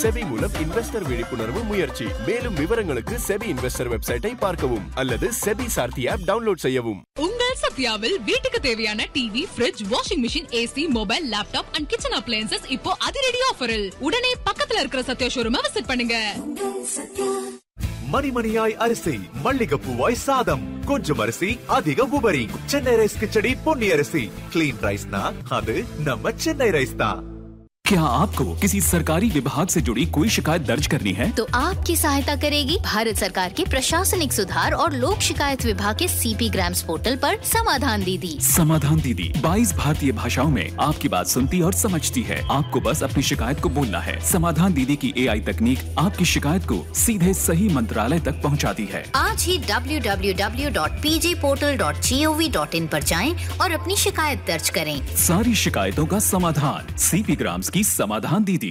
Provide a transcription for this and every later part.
SEBI மூலம் investor விழிப்புணர்வு முயற்சி மேலும் விவரங்களுக்கு செபி இன்வெஸ்டர் வெப்சைட்டை பார்க்கவும் அல்லது செபி சார்த்தி ஆப் டவுன்லோட் செய்யவும் உங்கள் சத்யாவில் வீட்டுக்கு தேவையான TV fridge washing machine AC mobile laptop and kitchen appliances இப்போ அதிரடி ஆஃபரில் உடனே பக்கத்துல இருக்கிற சத்யா ஷோரூமை விசிட் பண்ணுங்க மணிமணியாய் அரிசி மல்லிகைப்பூவாய் சாதம் கொஞ்சம் அரிசி அதிக உபரி சென்னை ரைஸ் கிச்சடி பொன்னி அரிசி கிளீன் ரைஸ்னா அது நம்ம சென்னை ரைஸ் தான் क्या आपको किसी सरकारी विभाग से जुड़ी कोई शिकायत दर्ज करनी है तो आपकी सहायता करेगी भारत सरकार के प्रशासनिक सुधार और लोक शिकायत विभाग के सीपी ग्राम्स पोर्टल पर समाधान दीदी समाधान दीदी 22 भारतीय भाषाओं में आपकी बात सुनती और समझती है आपको बस अपनी शिकायत को बोलना है समाधान दीदी की एआई तकनीक आपकी शिकायत को सीधे सही मंत्रालय तक पहुंचाती है आज ही www.pjportal.gov.in पर जाएं और अपनी शिकायत दर्ज करें सारी शिकायतों का समाधान सीपी ग्राम्स की समाधान दीदी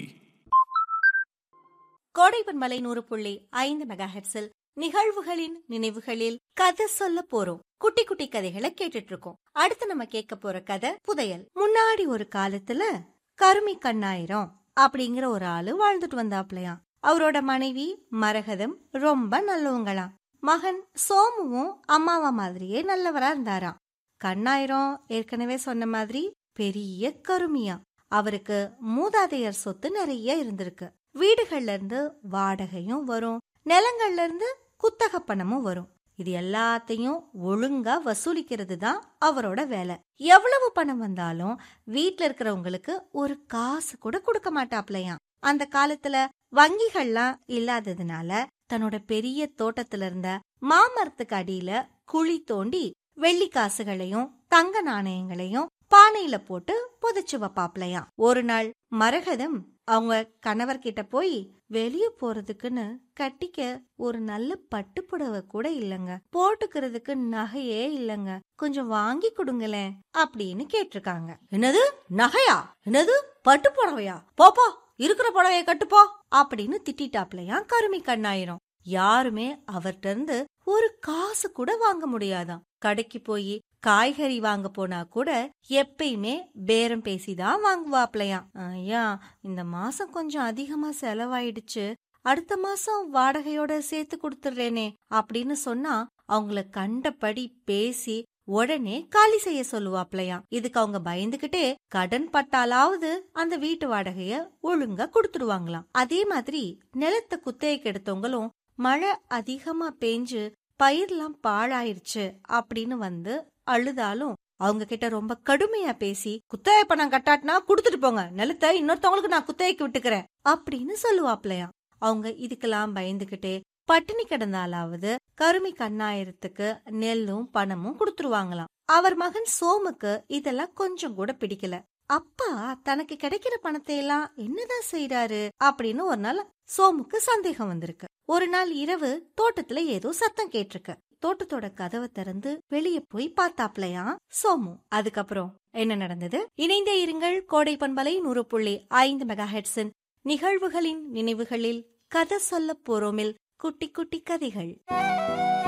கோடைப்பன் மலை நூறு புள்ளி ஐந்து மெகா ஹெட்ஸில் நிகழ்வுகளின் நினைவுகளில் கதை சொல்ல போறோம் குட்டி குட்டி கதைகளை கேட்டுட்டு இருக்கோம் அடுத்து நம்ம கேட்க போற கதை புதையல் முன்னாடி ஒரு காலத்துல கருமி கண்ணாயிரம் அப்படிங்கிற ஒரு ஆளு வாழ்ந்துட்டு வந்தாப்லயாம் அவரோட மனைவி மரகதம் ரொம்ப நல்லவங்களாம் மகன் சோமுவும் அம்மாவா மாதிரியே நல்லவரா இருந்தாராம் கண்ணாயிரம் ஏற்கனவே சொன்ன மாதிரி பெரிய கருமியா அவருக்கு மூதாதையர் சொத்து நிறைய இருந்திருக்கு வீடுகள்ல இருந்து வாடகையும் வரும் நிலங்கள்ல இருந்து குத்தக பணமும் வரும் இது எல்லாத்தையும் ஒழுங்கா வசூலிக்கிறது தான் அவரோட வேலை எவ்வளவு பணம் வந்தாலும் வீட்ல இருக்கிறவங்களுக்கு ஒரு காசு கூட கொடுக்க மாட்டாப்லையாம் அந்த காலத்துல வங்கிகள்லாம் இல்லாததுனால தன்னோட பெரிய தோட்டத்துல இருந்த மாமரத்துக்கு அடியில குழி தோண்டி வெள்ளி காசுகளையும் தங்க நாணயங்களையும் பானையில போட்டு புதைச்சு வைப்பாப்லையாம் ஒரு நாள் மரகதம் அவங்க கணவர்கிட்ட போய் வெளிய போறதுக்குன்னு கட்டிக்க ஒரு நல்ல பட்டு புடவை கூட இல்லங்க போட்டுக்கிறதுக்கு நகையே இல்லங்க கொஞ்சம் வாங்கி கொடுங்களேன் அப்படின்னு கேட்டிருக்காங்க என்னது நகையா என்னது பட்டு புடவையா போப்போ இருக்கிற புடவைய கட்டுப்போ அப்படின்னு திட்டாப்லையா கருமி கண்ணாயிரும் யாருமே அவர்கிட்ட இருந்து ஒரு காசு கூட வாங்க முடியாதாம் கடைக்கு போய் காய்கறி வாங்க போனா கூட எப்பயுமே பேரம் பேசிதான் வாங்குவாப்லையாம் ஐயா இந்த மாசம் கொஞ்சம் அதிகமா செலவாயிடுச்சு அடுத்த மாசம் வாடகையோட சேர்த்து கொடுத்துடுறேனே அப்படின்னு சொன்னா அவங்கள கண்டபடி பேசி உடனே காலி செய்ய சொல்லுவாப்லையாம் இதுக்கு அவங்க பயந்துகிட்டே கடன் பட்டாலாவது அந்த வீட்டு வாடகைய ஒழுங்கா கொடுத்துடுவாங்களாம் அதே மாதிரி நிலத்தை குத்தகைக்கு எடுத்தவங்களும் மழை அதிகமா பேஞ்சு பயிர்லாம் பாழாயிருச்சு அப்படின்னு வந்து அழுதாலும் அவங்க கிட்ட ரொம்ப கடுமையா பேசி குத்தகை பணம் கட்டாட்டினா குடுத்துட்டு போங்க நிலத்தை இன்னொருத்தவங்களுக்கு நான் குத்தகைக்கு விட்டுக்கிறேன் அப்படின்னு சொல்லுவாப்லையாம் அவங்க இதுக்கெல்லாம் பயந்துகிட்டே பட்டினி கிடந்தாலாவது கருமி கண்ணாயிரத்துக்கு நெல்லும் பணமும் கொடுத்துருவாங்களாம் அவர் மகன் சோமுக்கு இதெல்லாம் கொஞ்சம் கூட பிடிக்கல அப்பா தனக்கு கிடைக்கிற பணத்தை எல்லாம் என்னதான் செய்யறாரு அப்படின்னு ஒரு நாள் சோமுக்கு சந்தேகம் வந்திருக்கு ஒரு நாள் இரவு தோட்டத்துல ஏதோ சத்தம் கேட்டிருக்கு தோட்டத்தோட கதவை திறந்து வெளிய போய் பார்த்தாப்லையா சோமு அதுக்கப்புறம் என்ன நடந்தது இணைந்தே இருங்கள் கோடை பண்பலை நூறு புள்ளி ஐந்து மெகா ஹெட்ஸின் நிகழ்வுகளின் நினைவுகளில் கதை சொல்ல போறோமில் குட்டி குட்டி கதைகள்